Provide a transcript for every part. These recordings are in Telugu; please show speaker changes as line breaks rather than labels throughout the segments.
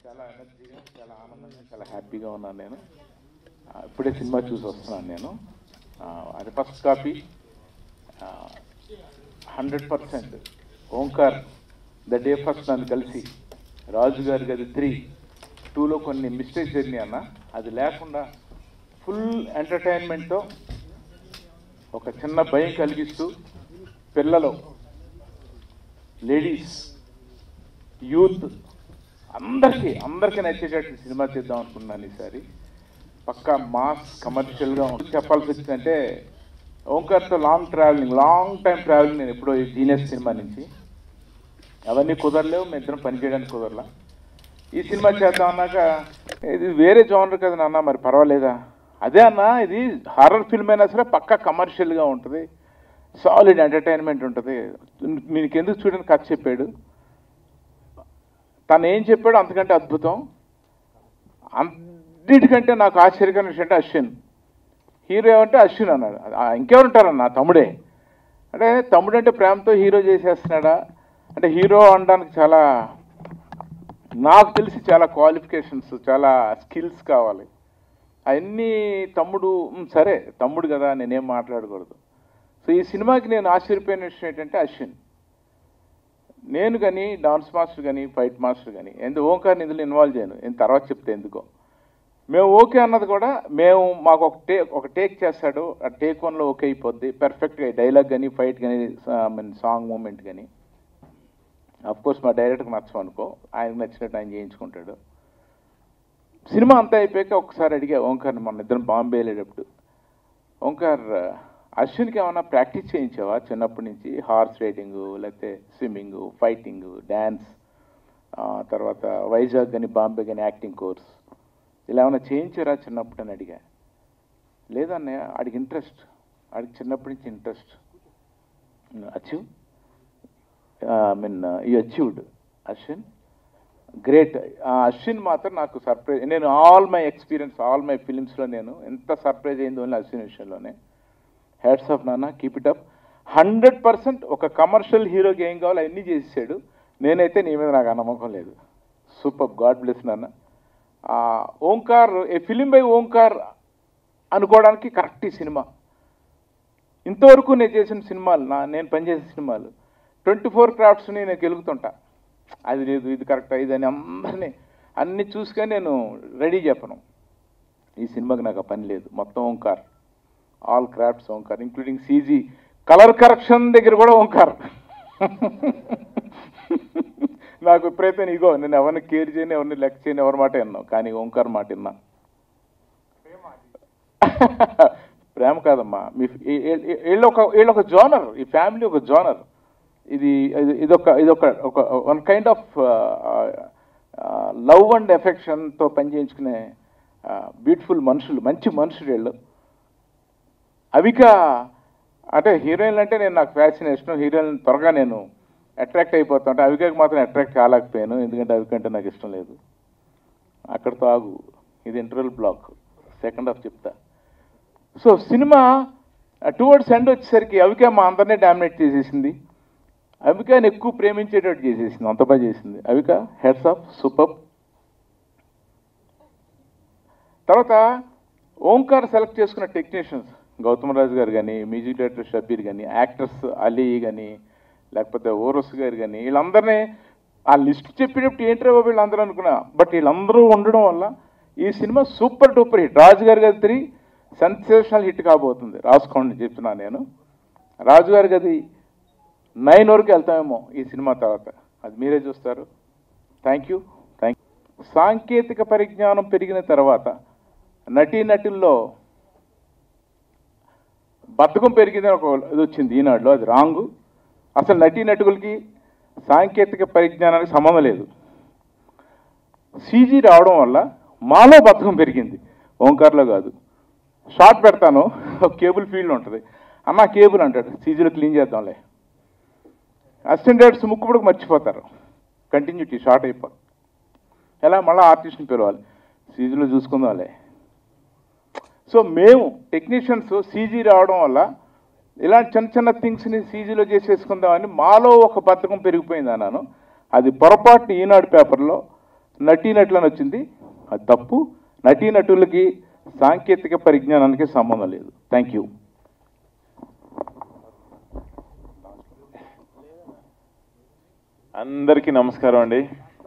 చాలా ఎనర్జీగా చాలా ఆనందంగా చాలా హ్యాపీగా ఉన్నాను నేను ఆ, ఇప్పుడే సినిమా చూసి వస్తున్నాను నేను ఆ, అది first copy hundred percent Omkar the day first నన్ను కలిసి రాజు గారి గది త్రీ టూలో కొన్ని మిస్టేక్స్ జరిగినాయి అన్న అది లేకుండా ఫుల్ ఎంటర్టైన్మెంట్తో ఒక చిన్న భయం కలిగిస్తూ పిల్లలు లేడీస్ యూత్ అందరికీ అందరికీ నచ్చేటట్టు సినిమా చేద్దాం అనుకున్నాను ఈసారి పక్కా మాస్ కమర్షియల్గా చెప్పాల్సి వచ్చిందంటే ఓంకార్తో long travelling long time travelling నేను ఎప్పుడో ఈ జీనియస్ సినిమా నుంచి అవన్నీ కుదరలేవు మేము ఇద్దరం పనిచేయడానికి కుదరలా ఈ సినిమా చేద్దాం అన్నాక ఇది వేరే జోనర్ కదా నాన్న మరి పర్వాలేదా అదే అన్న ఇది హారర్ ఫిల్మ్ అయినా సరే పక్కా కమర్షియల్గా ఉంటుంది సాలిడ్ ఎంటర్టైన్మెంట్ ఉంటుంది మీకు ఎందుకు చూడని కథ చెప్పాడు తను ఏం చెప్పాడో అంతకంటే అద్భుతం అన్నిటికంటే నాకు ఆశ్చర్యకరమైన విషయం అంటే అశ్విన్ హీరో ఏమంటే అశ్విన్ అన్నాడు ఆ, ఇంకెవరుంటారన్న తమ్ముడే అంటే తమ్ముడు అంటే ప్రేమతో హీరో చేసేస్తున్నాడా అంటే హీరో అనడానికి చాలా నాకు తెలిసి చాలా క్వాలిఫికేషన్స్ చాలా స్కిల్స్ కావాలి అవన్నీ తమ్ముడు "ఉమ్, సరే తమ్ముడు కదా నేనేం మాట్లాడకూడదు సో ఈ సినిమాకి నేను ఆశ్చర్యపోయిన విషయం ఏంటంటే అశ్విన్ నేను కానీ డాన్స్ మాస్టర్ కానీ ఫైట్ మాస్టర్ కానీ ఎందుకు ఓంకార్ని ఇందులో ఇన్వాల్వ్ చేయను నేను తర్వాత చెప్తే ఎందుకో మేము ఓకే అన్నది కూడా మేము మాకు ఒక టేక్ ఒక టేక్ చేస్తాడు ఆ టేక్ వన్లో ఓకే అయిపోద్ది పర్ఫెక్ట్గా డైలాగ్ కానీ ఫైట్ కానీ మీన్ సాంగ్ మూమెంట్ కానీ కోర్స్ మా డైరెక్టర్కి నచ్చం అనుకో ఆయనకు నచ్చినట్టు ఆయన చేయించుకుంటాడు సినిమా అంతా అయిపోయాక ఒకసారి అడిగా ఓంకార్ని మన ఇద్దరం బాంబే వెళ్ళేటప్పుడు ఓంకార్ అశ్విన్కి ఏమైనా ప్రాక్టీస్ చేయించావా చిన్నప్పటి నుంచి హార్స్ రైడింగ్ లేకపోతే స్విమ్మింగ్ ఫైటింగ్ డ్యాన్స్ తర్వాత వైజాగ్ కానీ బాంబే కానీ యాక్టింగ్ కోర్స్ ఇలా ఏమైనా చేయించారా చిన్నప్పుడు అని అడిగా లేదన్నయ్య ఆడికి ఇంట్రెస్ట్ ఆడికి చిన్నప్పటి నుంచి ఇంట్రెస్ట్ అచీవ్ ఐ మీన్ ఈ అచీవ్డ్ అశ్విన్ గ్రేట్ అశ్విన్ మాత్రం నాకు సర్ప్రైజ్ నేను all my experience all my ఫిలిమ్స్లో నేను ఎంత సర్ప్రైజ్ అయిందో ఓన్లీ అశ్విన్ విషయంలోనే హ్యాట్స్ ఆఫ్ నాన్న keep it up hundred percent ఒక కమర్షియల్ హీరోకి ఏం కావాలో అన్నీ చేసేసాడు నేనైతే నీ మీద నాకు ఆ నమ్మకం లేదు సూపర్ గాడ్ బ్లెస్ నాన్న ఆ, Omkar a film by Omkar అనుకోవడానికి కరెక్ట్ ఈ సినిమా ఇంతవరకు నేను చేసిన సినిమాలు నా నేను పనిచేసిన సినిమాలు ట్వంటీ ఫోర్ క్రాఫ్ట్స్ని నేను గెలుగుతుంటా అది లేదు ఇది కరెక్ట్ ఇది అని అందరినీ అన్ని చూసుకొని నేను రెడీ చెప్పను ఈ సినిమాకి నాకు ఆ పని లేదు మొత్తం Omkar all crafts Omkar including CG colour correction దగ్గర కూడా ఓంకార్ నాకు విపరీతం ఇగో నేను ఎవరిని కేర్ చేయను ఎవరిని లెక్క చేయను ఎవరి మాట విన్నాను కానీ ఓంకార్ మాట విన్నా ప్రేమ కాదమ్మా మీ ఈ- ఈ- ఈ- వీళ్ళు ఒక వీళ్ళు ఒక జోనర్ ఈ ఫ్యామిలీ ఒక జోనర్ ఇది ఇది- ఇదొక ఇదొక ఒక one kind of love and ఎఫెక్షన్తో పనిచేయించుకునే బ్యూటిఫుల్ మనుషులు మంచి మనుషులు వీళ్ళు అవిక అంటే హీరోయిన్లు అంటే నేను నాకు ఫ్యాసినేషన్ హీరోయిన్ త్వరగా నేను అట్రాక్ట్ అయిపోతుంటే అవికకి మాత్రం అట్రాక్ట్ కాలేకపోయాను ఎందుకంటే అవిక అంటే నాకు ఇష్టం లేదు అక్కడితో ఆగు ఇది ఇంటర్వెల్ బ్లాక్ సెకండ్ హాఫ్ చెప్తా సో సినిమా టువర్డ్స్ ఎండ్ వచ్చేసరికి అవిక మా అందరినీ డామినేట్ చేసేసింది అవికాని ఎక్కువ ప్రేమించేటట్టు చేసేసింది అంత బాగా చేసింది అవిక హెడ్స్ ఆఫ్ సూపర్ తర్వాత ఓంకార్ సెలెక్ట్ చేసుకున్న టెక్నీషియన్స్ గౌతమ్ రాజు గారు కానీ మ్యూజిక్ డైరెక్టర్ షబీర్ కానీ యాక్టర్స్ అలీ కానీ లేకపోతే ఓరస్ గారు కానీ వీళ్ళందరినీ ఆ లిస్ట్ చెప్పేటప్పుడు ఏంట్రా బాబు వీళ్ళందరూ అనుకున్నా బట్ వీళ్ళందరూ ఉండడం వల్ల ఈ cinema super duper hit Raju Gari Gadhi three sensational hit కాబోతుంది రాసుకోండి చెప్తున్నా నేను రాజు గారి గది నైన్ వరకు వెళ్తామేమో ఈ సినిమా తర్వాత అది మీరే చూస్తారు థ్యాంక్ యూ థ్యాంక్ సాంకేతిక పరిజ్ఞానం పెరిగిన తర్వాత నటీనటుల్లో బద్ధకం పెరిగిందని ఒక ఇది వచ్చింది ఈనాడులో అది రాంగు అసలు నటీనటులకి సాంకేతిక పరిజ్ఞానానికి సంబంధం లేదు సీజీ రావడం వల్ల మాలో బద్ధకం పెరిగింది ఓంకార్లో కాదు షార్ట్ పెడతాను ఒక కేబుల్ ఫీల్డ్ ఉంటుంది అన్న కేబుల్ అంటాడు సీజీలో క్లీన్ చేద్దాంలే అసిస్టెంట్ డైరెక్టర్స్ ముక్కు కూడా మర్చిపోతారు కంటిన్యూటీ షార్ట్ అయిపోతుంది ఎలా మళ్ళీ ఆర్టిస్ట్ని పిలవాలి సీజీలో చూసుకుందాంలే సో మేము టెక్నీషియన్స్ సీజీ రావడం వల్ల ఇలాంటి చిన్న చిన్న థింగ్స్ని సీజీలో చేసేసుకుందామని మాలో ఒక బద్ధకం పెరిగిపోయింది అన్నాను అది పొరపాటు ఈనాడు పేపర్లో నటీనటులని వచ్చింది అది తప్పు నటీనటులకి సాంకేతిక పరిజ్ఞానానికి సంబంధం లేదు థ్యాంక్ యూ
అందరికీ నమస్కారం అండి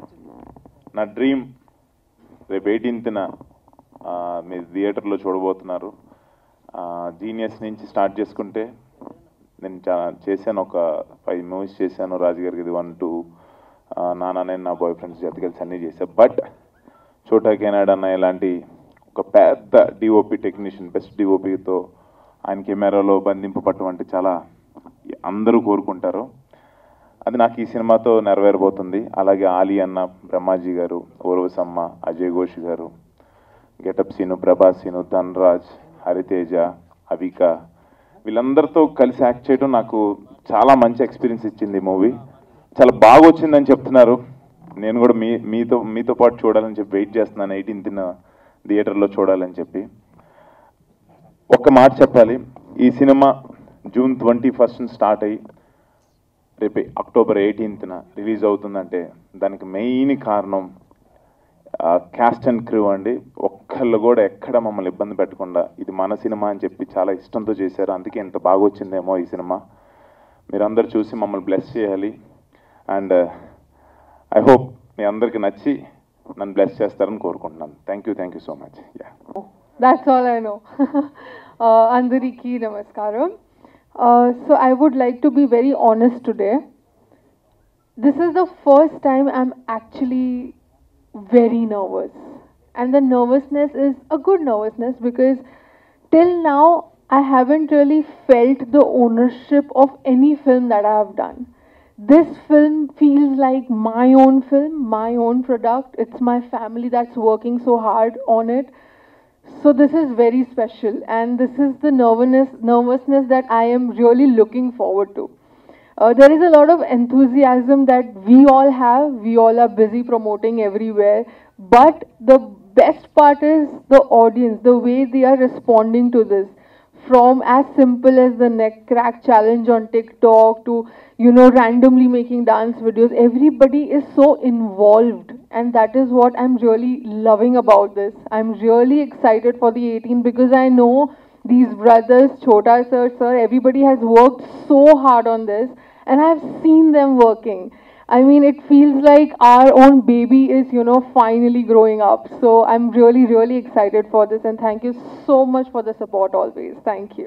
నా డ్రీమ్ రేపు ఎయిటీన్త్న మీరు థియేటర్లో చూడబోతున్నారు జీనియస్ నుంచి స్టార్ట్ చేసుకుంటే నేను చాలా చేశాను ఒక ఫైవ్ మూవీస్ చేశాను రాజుగారికి ఇది వన్ టూ నాన్న నేను నా బాయ్ ఫ్రెండ్స్ జత కలిసి అన్నీ చేశాను బట్ చోటా కెనాడ్ అన్న ఇలాంటి ఒక పెద్ద డిఓపి టెక్నీషియన్ బెస్ట్ డిఓపితో ఆయన కెమెరాలో బంధింపబట్టం అంటే చాలా అందరూ కోరుకుంటారు అది నాకు ఈ సినిమాతో నెరవేరబోతుంది అలాగే ఆలి అన్న బ్రహ్మాజీ గారు ఊర్వసమ్మ అజయ్ ఘోష్ గారు గెటప్ సీను ప్రభాస్ సీను ధనరాజ్ హరితేజ అవిక వీళ్ళందరితో కలిసి యాక్ట్ చేయడం నాకు చాలా మంచి ఎక్స్పీరియన్స్ ఇచ్చింది ఈ మూవీ చాలా బాగా వచ్చిందని చెప్తున్నారు నేను కూడా మీ మీతో మీతో పాటు చూడాలని చెప్పి వెయిట్ చేస్తున్నాను ఎయిటీన్త్న థియేటర్లో చూడాలని చెప్పి ఒక్క మాట చెప్పాలి ఈ సినిమా జూన్ ట్వంటీ ఫస్ట్ స్టార్ట్ అయ్యి రేపు అక్టోబర్ ఎయిటీన్త్న రిలీజ్ అవుతుందంటే దానికి మెయిన్ కారణం క్యాస్ట్ అండ్ క్రూ అండి ఒక్కళ్ళు కూడా ఎక్కడ మమ్మల్ని ఇబ్బంది పెట్టకుండా ఇది మన సినిమా అని చెప్పి చాలా ఇష్టంతో చేశారు అందుకే ఎంత బాగా వచ్చిందేమో ఈ సినిమా మీరందరూ చూసి మమ్మల్ని బ్లెస్ చేయాలి అండ్ ఐ హోప్ మీ అందరికి నచ్చి నన్ను బ్లెస్ చేస్తారని కోరుకుంటున్నాను thank you thank you so much ya
That's all I know. uh, Andariki Namaskaram. Uh, so I would like to be very honest today. This is the first time I'm actually very nervous. And the nervousness is a good nervousness because till now I haven't really felt the ownership of any film that I have done. This film feels like my own film, my own product. It's my family that's working so hard on it. So this is very special, and this is the nervousness, nervousness that I am really looking forward to. Uh, there is a lot of enthusiasm that we all have. We all are busy promoting everywhere, but the best part is the audience, the way they are responding to this. From as simple as the neck crack challenge on TikTok to you know randomly making dance videos, everybody is so involved, and that is what I'm really loving about this. I'm really excited for the 18 because I know these brothers, Chota sir, sir, everybody has worked so hard on this, and I've seen them working. I mean, it feels like our own baby is, you know, finally growing up. So I'm really, really excited for this, and thank you so much for the support always. Thank you.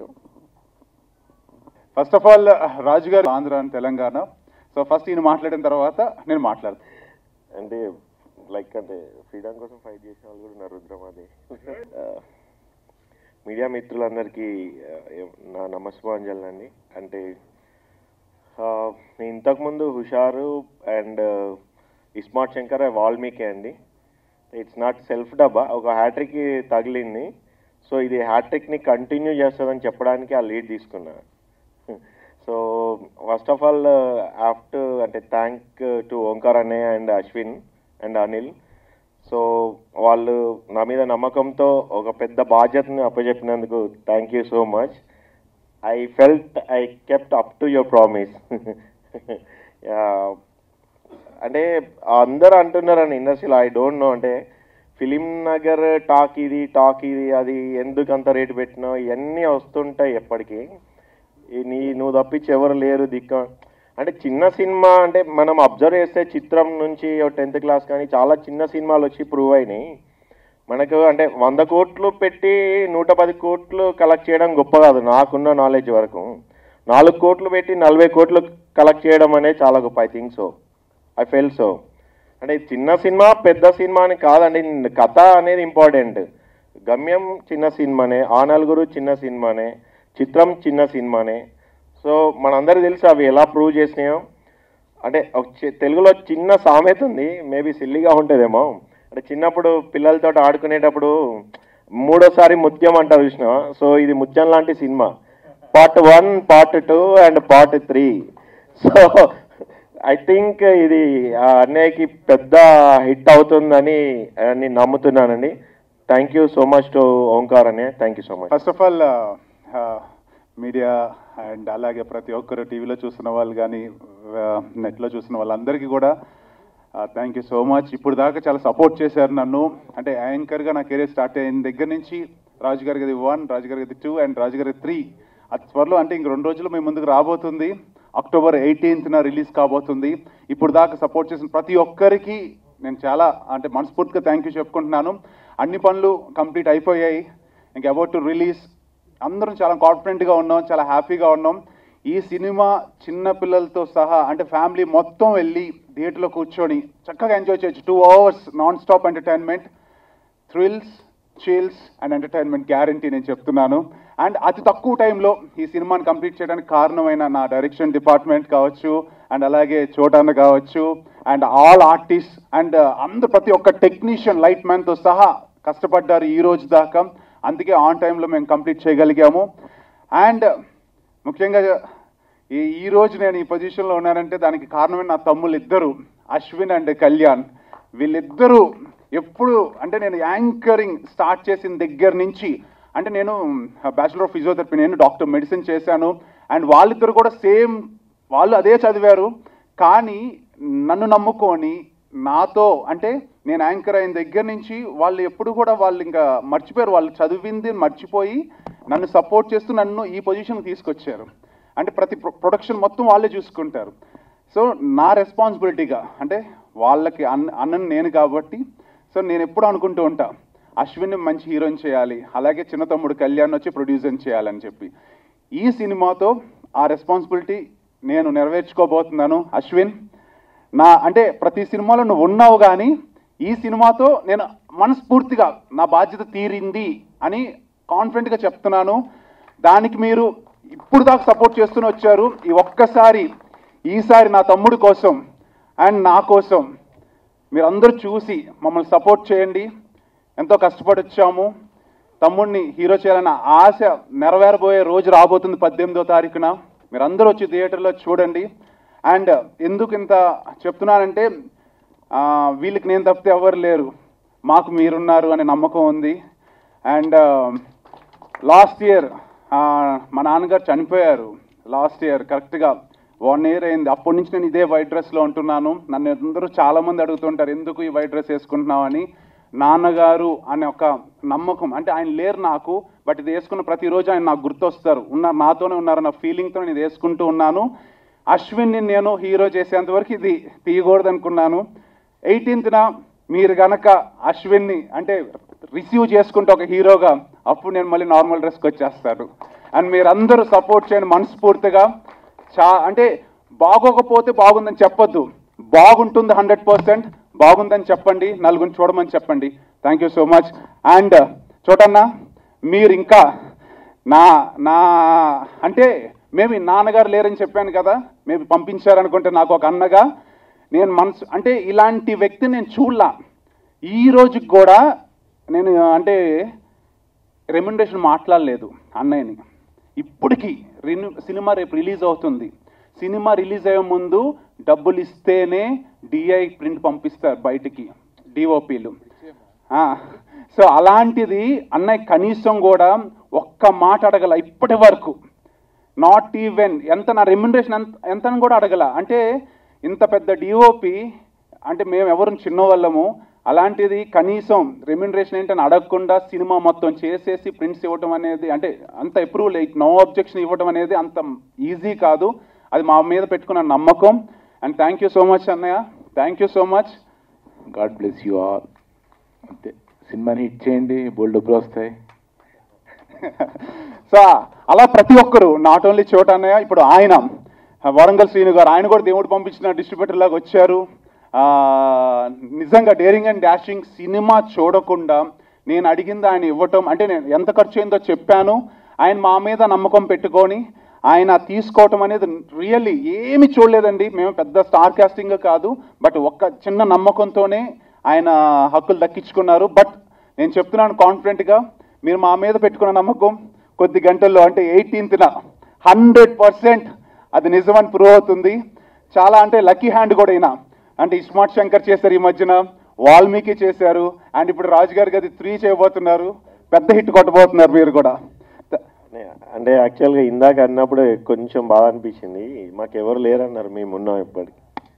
First of all Raju గారు Andhra and Telangana so first ఈయన మాట్లాడిన తర్వాత నేను మాట్లాడతాను
అంటే లైక్ అంటే ఫ్రీడమ్ కోసం ఫైట్ చేసిన వాళ్ళు కూడా ఉన్నారు రుద్రమాది మీడియా మిత్రులందరికీ ఆ, ఏ- నా నమస్కారాంజలి అండి అంటే ఆ, నేను ఇంతకుముందు హుషారు అండ్ ఇస్మార్ట్ శంకర్ వాల్మీకి అండి ఇట్స్ నాట్ సెల్ఫ్ డబ్బా ఒక హ్యాట్రిక్ తగిలింది సో ఇది హ్యాట్రిక్ని కంటిన్యూ చేస్తుందని చెప్పడానికి ఆ లీడ్ తీసుకున్నా so first of all after అంటే థ్యాంక్ టు ఓంకార్ అన్నయ్య and Ashwin and Anil so వాళ్ళు నా మీద నమ్మకంతో ఒక పెద్ద బాధ్యతను అప్పచెప్పినందుకు thank you so much I felt I kept up to your promise అంటే అందరూ అంటున్నారని ఇండస్ట్రీలో ఐ డోంట్ నో అంటే ఫిలిం నగర్ టాక్ ఇది టాక్ ఇది అది ఎందుకు అంత రేటు పెట్టినావు ఇవన్నీ వస్తుంటాయి ఎప్పటికీ ఈ నీ నువ్వు తప్పించి ఎవరు లేరు దిక్క అంటే చిన్న సినిమా అంటే మనం అబ్జర్వ్ చేస్తే చిత్రం నుంచి టెన్త్ క్లాస్ కానీ చాలా చిన్న సినిమాలు వచ్చి ప్రూవ్ అయినాయి మనకు అంటే వంద కోట్లు పెట్టి నూట పది కోట్లు కలెక్ట్ చేయడం గొప్ప కాదు నాకున్న నాలెడ్జ్ వరకు నాలుగు కోట్లు పెట్టి నలభై కోట్లు కలెక్ట్ చేయడం అనేది చాలా గొప్ప I think so I fell so అంటే చిన్న సినిమా పెద్ద సినిమా అని కాదండి కథ అనేది ఇంపార్టెంట్ గమ్యం చిన్న సినిమానే ఆ నలుగురు చిన్న సినిమానే చిత్రం చిన్న సినిమానే సో మనందరికీ తెలుసు అవి ఎలా ప్రూవ్ చేసినాయో అంటే ఒక చి- తెలుగులో చిన్న సామెత ఉంది మేబీ సిల్లిగా ఉంటుందేమో అంటే చిన్నప్పుడు పిల్లలతో ఆడుకునేటప్పుడు మూడోసారి ముత్యం అంటారు చూసిన సో ఇది ముత్యం లాంటి సినిమా part one part two and part three so I think ఇది ఆ అన్నయ్యకి పెద్ద హిట్ అవుతుందని ఆ, నేను నమ్ముతున్నానండి thank you so much to Omkar అన్నయ్య thank you so much
first of all media and అలాగే ప్రతి ఒక్కరు టీవీలో చూస్తున్న వాళ్ళు కానీ నెట్లో చూస్తున్న వాళ్ళందరికీ కూడా థ్యాంక్ యూ సో మచ్ ఇప్పుడు దాకా చాలా సపోర్ట్ చేశారు నన్ను అంటే యాంకర్గా నా కెరీర్ స్టార్ట్ అయిన దగ్గర నుంచి రాజు గారి గది వన్ రాజు గారి గది టూ అండ్ రాజు గారి త్రీ అది త్వరలో అంటే ఇంక రెండు రోజులు మీ ముందుకు రాబోతుంది అక్టోబర్ ఎయిటీన్త్న రిలీజ్ కాబోతుంది ఇప్పుడు దాకా సపోర్ట్ చేసిన ప్రతి ఒక్కరికి నేను చాలా అంటే మనస్ఫూర్తిగా థ్యాంక్ యూ చెప్పుకుంటున్నాను అన్ని పనులు కంప్లీట్ అయిపోయాయి ఇంక అబౌట్ టు రిలీజ్ అందరం చాలా కాన్ఫిడెంట్గా ఉన్నాం చాలా హ్యాపీగా ఉన్నాం ఈ సినిమా చిన్న పిల్లలతో సహా అంటే ఫ్యామిలీ మొత్తం వెళ్ళి థియేటర్లో కూర్చొని చక్కగా ఎంజాయ్ చేయొచ్చు two hours non stop entertainment thrills chills and entertainment guarantee నేను చెప్తున్నాను అండ్ అతి తక్కువ టైంలో ఈ సినిమాని కంప్లీట్ చేయడానికి కారణమైన నా డైరెక్షన్ డిపార్ట్మెంట్ కావచ్చు అండ్ అలాగే చోటాన్న కావచ్చు అండ్ ఆల్ ఆర్టిస్ట్ అండ్ అందరు ప్రతి ఒక్క టెక్నీషియన్ లైట్ మ్యాన్తో సహా కష్టపడ్డారు ఈ రోజు దాకా అందుకే ఆన్ టైంలో మేము కంప్లీట్ చేయగలిగాము అండ్ ముఖ్యంగా ఈ ఈ రోజు నేను ఈ పొజిషన్లో ఉన్నానంటే దానికి కారణమైన నా తమ్ముళ్ళు ఇద్దరు అశ్విన్ అండ్ కళ్యాణ్ వీళ్ళిద్దరూ ఎప్పుడు అంటే నేను యాంకరింగ్ స్టార్ట్ చేసిన దగ్గర నుంచి అంటే నేను బ్యాచులర్ ఆఫ్ ఫిజియోథెరపీ నేను డాక్టర్ మెడిసిన్ చేశాను అండ్ వాళ్ళిద్దరు కూడా సేమ్ వాళ్ళు అదే చదివారు కానీ నన్ను నమ్ముకొని నాతో అంటే నేను యాంకర్ అయిన దగ్గర నుంచి వాళ్ళు ఎప్పుడు కూడా వాళ్ళు ఇంకా మర్చిపోయారు వాళ్ళు చదివింది మర్చిపోయి నన్ను సపోర్ట్ చేస్తూ నన్ను ఈ పొజిషన్ తీసుకొచ్చారు అంటే ప్రతి ప్రొడక్షన్ మొత్తం వాళ్ళే చూసుకుంటారు సో నా రెస్పాన్సిబిలిటీగా అంటే వాళ్ళకి అన్న అన్నని నేను కాబట్టి సో నేను ఎప్పుడు అనుకుంటూ ఉంటా అశ్విన్ని మంచి హీరోయిన్ చేయాలి అలాగే చిన్న తమ్ముడు కళ్యాణ్ వచ్చి ప్రొడ్యూసర్ చేయాలని చెప్పి ఈ సినిమాతో ఆ రెస్పాన్సిబిలిటీ నేను నెరవేర్చుకోబోతున్నాను అశ్విన్ నా అంటే ప్రతి సినిమాలో నువ్వు ఉన్నావు కానీ ఈ సినిమాతో నేను మనస్ఫూర్తిగా నా బాధ్యత తీరింది అని కాన్ఫిడెంట్గా చెప్తున్నాను దానికి మీరు ఇప్పుడు దాకా సపోర్ట్ చేస్తూనే వచ్చారు ఈ ఒక్కసారి ఈసారి నా తమ్ముడు కోసం అండ్ నా కోసం మీరందరూ చూసి మమ్మల్ని సపోర్ట్ చేయండి ఎంతో కష్టపడి వచ్చాము తమ్ముడిని హీరో చేయాలన్న ఆశ నెరవేరబోయే రోజు రాబోతుంది పద్దెనిమిదో తారీఖున మీరందరూ వచ్చి థియేటర్లో చూడండి అండ్ ఎందుకు ఇంత చెప్తున్నానంటే ఆ, వీళ్ళకి నేను తప్పితే ఎవరు లేరు మాకు మీరున్నారు అనే నమ్మకం ఉంది అండ్ లాస్ట్ ఇయర్ మా నాన్నగారు చనిపోయారు లాస్ట్ ఇయర్ కరెక్ట్గా వన్ ఇయర్ అయింది అప్పటి నుంచి నేను ఇదే వైట్ డ్రెస్లో ఉంటున్నాను నన్ను అందరూ చాలామంది అడుగుతుంటారు ఎందుకు ఈ వైట్ డ్రెస్ వేసుకుంటున్నావు అని నాన్నగారు అనే ఒక నమ్మకం అంటే ఆయన లేరు నాకు బట్ ఇది వేసుకున్న ప్రతిరోజు ఆయన నాకు గుర్తొస్తారు ఉన్నారు నాతోనే ఉన్నారన్న ఫీలింగ్తో నేను ఇది వేసుకుంటూ ఉన్నాను అశ్విన్ని నేను హీరో చేసేంత వరకు ఇది తీయకూడదు అనుకున్నాను ఎయిటీన్త్న మీరు గనక అశ్విన్ని అంటే రిసీవ్ చేసుకుంటే ఒక హీరోగా అప్పుడు నేను మళ్ళీ నార్మల్ డ్రెస్కి వచ్చేస్తాను అండ్ మీరందరూ సపోర్ట్ చేయండి మనస్ఫూర్తిగా చా అంటే బాగోకపోతే బాగుందని చెప్పొద్దు బాగుంటుంది హండ్రెడ్ పర్సెంట్ బాగుందని చెప్పండి నలుగురిని చూడమని చెప్పండి thank you so much and చూడన్నా మీరు ఇంకా నా నా అంటే మేము నాన్నగారు లేరని చెప్పాను కదా మేము పంపించారనుకుంటే నాకు ఒక అన్నగా నేను మనసు అంటే ఇలాంటి వ్యక్తిని నేను చూడలా ఈ రోజుకి కూడా నేను అంటే రెమ్యునరేషన్ మాట్లాడలేదు అన్నయ్యని ఇప్పటికీ రిను సినిమా రేపు రిలీజ్ అవుతుంది సినిమా రిలీజ్ అయ్యే ముందు డబ్బులు ఇస్తేనే డిఐ ప్రింట్ పంపిస్తారు బయటికి డిఓపీలు సో అలాంటిది అన్నయ్య కనీసం కూడా ఒక్క మాట అడగల ఇప్పటి వరకు నాట్ ఈవెన్ ఎంత నా రెమ్యునరేషన్ ఎంత ఎంతని కూడా అడగల అంటే ఇంత పెద్ద డిఓపి అంటే మేము ఎవరు చిన్నవాళ్ళము అలాంటిది కనీసం రెమ్యునరేషన్ ఏంటని అడగకుండా సినిమా మొత్తం చేసేసి ప్రింట్స్ ఇవ్వటం అనేది అంటే అంత అప్రూవల్ నో అబ్జెక్షన్ ఇవ్వటం అనేది అంత ఈజీ కాదు అది మా మీద పెట్టుకున్న నమ్మకం and thank you so much అన్నయ్య thank you so much
God bless you all అంతే సినిమాని హిట్ చేయండి బోల్డ్ డబ్బులు వస్తాయి
సో అలా ప్రతి ఒక్కరు నాట్ ఓన్లీ చోట అన్నయ్య ఇప్పుడు ఆయన వరంగల్ శ్రీను గారు ఆయన కూడా దేవుడు పంపించిన డిస్ట్రిబ్యూటర్ లాగా వచ్చారు ఆ, నిజంగా డేరింగ్ అండ్ డాషింగ్ సినిమా చూడకుండా నేను అడిగింది ఆయన ఇవ్వటం అంటే నేను ఎంత ఖర్చు అయిందో చెప్పాను ఆయన మా మీద నమ్మకం పెట్టుకొని ఆయన తీసుకోవటం అనేది రియల్లీ ఏమి చూడలేదండి మేము పెద్ద స్టార్ కాస్టింగ్ కాదు బట్ ఒక్క చిన్న నమ్మకంతోనే ఆయన హక్కులు దక్కించుకున్నారు బట్ నేను చెప్తున్నాను కాన్ఫిడెంట్గా మీరు మా మీద పెట్టుకున్న నమ్మకం కొద్ది గంటల్లో అంటే ఎయిటీన్త్న హండ్రెడ్ పర్సెంట్ అది నిజమని ప్రూవ్ అవుతుంది చాలా అంటే లక్కీ హ్యాండ్ కూడా అయినా అంటే ఇస్మార్ట్ శంకర్ చేశారు ఈ మధ్యన వాల్మీకి చేశారు అండ్ ఇప్పుడు రాజు గారి గది త్రీ చేయబోతున్నారు పెద్ద హిట్ కొట్టబోతున్నారు మీరు కూడా
అంటే యాక్చువల్గా ఇందాక అన్నప్పుడు కొంచెం బాధ అనిపించింది మాకు ఎవరు లేరన్నారు మేము ఉన్నాం ఇప్పటికి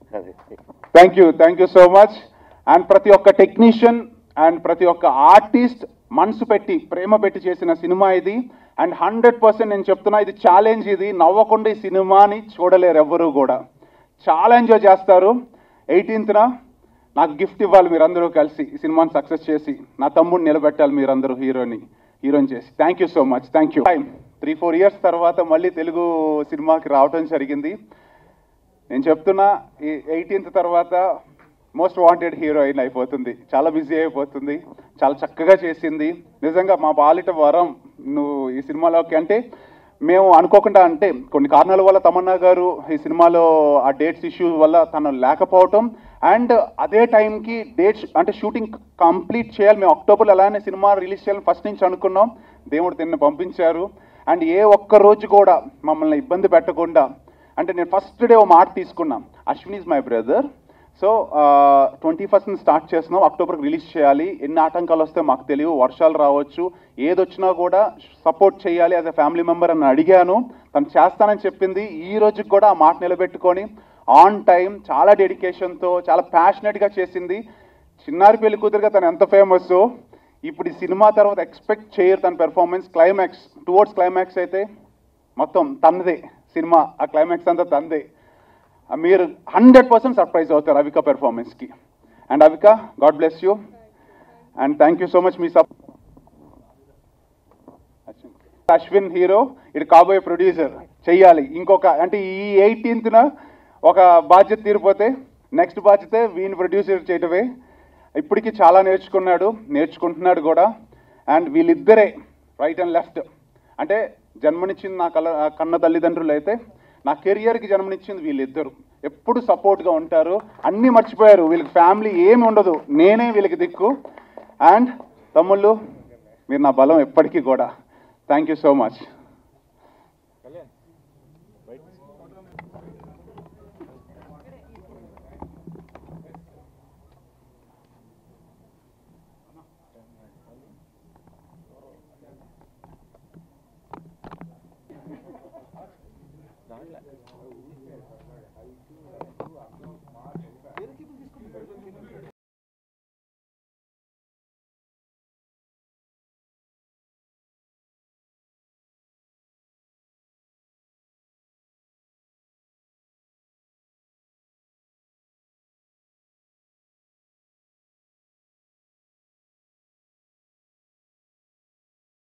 అదే
thank you thank you so much and ప్రతి ఒక్క టెక్నీషియన్ అండ్ ప్రతి ఒక్క ఆర్టిస్ట్ మనసు పెట్టి ప్రేమ పెట్టి చేసిన సినిమా ఇది అండ్ హండ్రెడ్ పర్సెంట్ నేను చెప్తున్నా ఇది ఛాలెంజ్ ఇది నవ్వకుండా ఈ సినిమాని చూడలేరు ఎవ్వరూ కూడా చాలా ఎంజాయ్ చేస్తారు ఎయిటీన్త్న నాకు గిఫ్ట్ ఇవ్వాలి మీరందరూ కలిసి ఈ సినిమాని సక్సెస్ చేసి నా తమ్ముడిని నిలబెట్టాలి మీరందరూ హీరోని హీరోని చేసి thank you so much thank you three four years తర్వాత మళ్ళీ తెలుగు సినిమాకి రావడం జరిగింది నేను చెప్తున్నా ఈ ఎయిటీన్త్ తర్వాత మోస్ట్ వాంటెడ్ హీరోయిన్ అయిపోతుంది చాలా బిజీ అయిపోతుంది చాలా చక్కగా చేసింది నిజంగా మా బాలిట వరం నువ్వు ఈ సినిమాలోకి అంటే మేము అనుకోకుండా అంటే కొన్ని కారణాల వల్ల తమన్నా గారు ఈ సినిమాలో ఆ డేట్స్ ఇష్యూ వల్ల తను లేకపోవటం అండ్ అదే టైంకి డేట్స్ అంటే షూటింగ్ కంప్లీట్ చేయాలి మేము అక్టోబర్లో అలానే సినిమా రిలీజ్ చేయాలని ఫస్ట్ నుంచి అనుకున్నాం దేవుడు తిన్న పంపించారు అండ్ ఏ ఒక్క రోజు కూడా మమ్మల్ని ఇబ్బంది పెట్టకుండా అంటే నేను ఫస్ట్ డే ఓ మాట తీసుకున్నాం Ashwin is my brother so twenty first start చేస్తున్నాం అక్టోబర్కి రిలీజ్ చేయాలి ఎన్ని ఆటంకాలు వస్తే మాకు తెలియవు వర్షాలు రావచ్చు ఏది వచ్చినా కూడా సపోర్ట్ చేయాలి యాజ్ అ ఫ్యామిలీ మెంబర్ అని అడిగాను తను చేస్తానని చెప్పింది ఈ రోజుకి కూడా ఆ మాట నిలబెట్టుకొని ఆన్ టైం చాలా డెడికేషన్తో చాలా ప్యాషనెట్గా చేసింది చిన్నారి పెళ్లి కూతురుగా తను ఎంత ఫేమస్ ఇప్పుడు ఈ సినిమా తర్వాత ఎక్స్పెక్ట్ చేయరు తన పెర్ఫార్మెన్స్ క్లైమాక్స్ టువర్డ్స్ క్లైమాక్స్ అయితే మొత్తం తనదే సినిమా ఆ క్లైమాక్స్ అంతా తనదే ఆ మీరు హండ్రెడ్ పర్సెంట్ సర్ప్రైజ్ అవుతారు అవిక పెర్ఫార్మెన్స్కి and Avika God bless you and thank you so much మీ సప్ అశ్విన్ హీరో ఇటు కాబోయే ప్రొడ్యూసర్ చెయ్యాలి ఇంకొక అంటే ఈ ఎయిటీన్త్న ఒక బాధ్యత తీరిపోతే నెక్స్ట్ బాధ్యత వీని ప్రొడ్యూసర్ చేయటమే ఇప్పటికీ చాలా నేర్చుకున్నాడు నేర్చుకుంటున్నాడు కూడా అండ్ వీళ్ళిద్దరే రైట్ అండ్ లెఫ్ట్ అంటే జన్మనిచ్చింది నా కల కన్న తల్లిదండ్రులు అయితే నా కెరియర్కి జన్మనిచ్చింది వీళ్ళిద్దరు ఎప్పుడు సపోర్ట్గా ఉంటారు అన్నీ మర్చిపోయారు వీళ్ళకి ఫ్యామిలీ ఏమి ఉండదు నేనే వీళ్ళకి దిక్కు అండ్ తమ్ముళ్ళు మీరు నా బలం ఎప్పటికీ కూడా థ్యాంక్ యూ సో మచ్